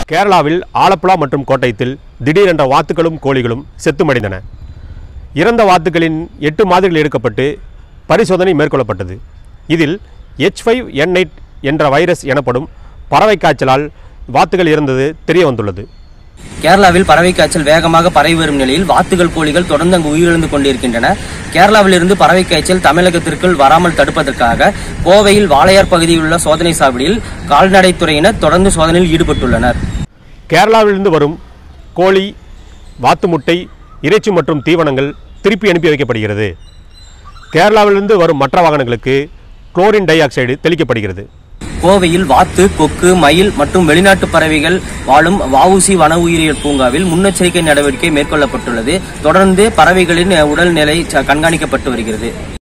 கேரளாவில் ஆலப்புழா மற்றும் கோட்டயத்தில் திடீரென்ற வாத்துக்களும் கோழிகளும் செத்துமடைந்தன இறந்த வாத்துக்களின் எட்டு மாதிரிகள் எடுக்கப்பட்டு பரிசோதனை மேற்கொள்ளப்பட்டது இதில் எச் ஃபைவ் என் எயிட் என்ற வைரஸ் எனப்படும் பறவை காய்ச்சலால் வாத்துகள் இறந்தது தெரிய வந்துள்ளது கேரளாவில் பறவை காய்ச்சல் வேகமாக பரவி வரும் நிலையில் வாத்துகள் கோழிகள் தொடர்ந்து அங்கு உயிரிழந்து கொண்டிருக்கின்றன கேரளாவிலிருந்து பறவை காய்ச்சல் தமிழகத்திற்குள் வராமல் தடுப்பதற்காக கோவையில் வாளையார் பகுதியில் உள்ள சோதனை சாவடியில் கால்நடைத்துறையினர் தொடர்ந்து சோதனையில் ஈடுபட்டுள்ளனர் கேரளாவிலிருந்து வரும் கோழி வாத்து முட்டை இறைச்சி மற்றும் தீவனங்கள் திருப்பி அனுப்பி வைக்கப்படுகிறது கேரளாவிலிருந்து வரும் மற்ற வாகனங்களுக்கு குளோரின் டை ஆக்சைடு தெளிக்கப்படுகிறது கோவையில் வாத்து கொக்கு மயில் மற்றும் வெளிநாட்டு பறவைகள் வாழும் வஉசி வன உயிரியல் பூங்காவில் முன்னெச்சரிக்கை நடவடிக்கை மேற்கொள்ளப்பட்டுள்ளது தொடர்ந்து பறவைகளின் உடல்நிலை ச- கண்காணிக்கப்பட்டு வருகிறது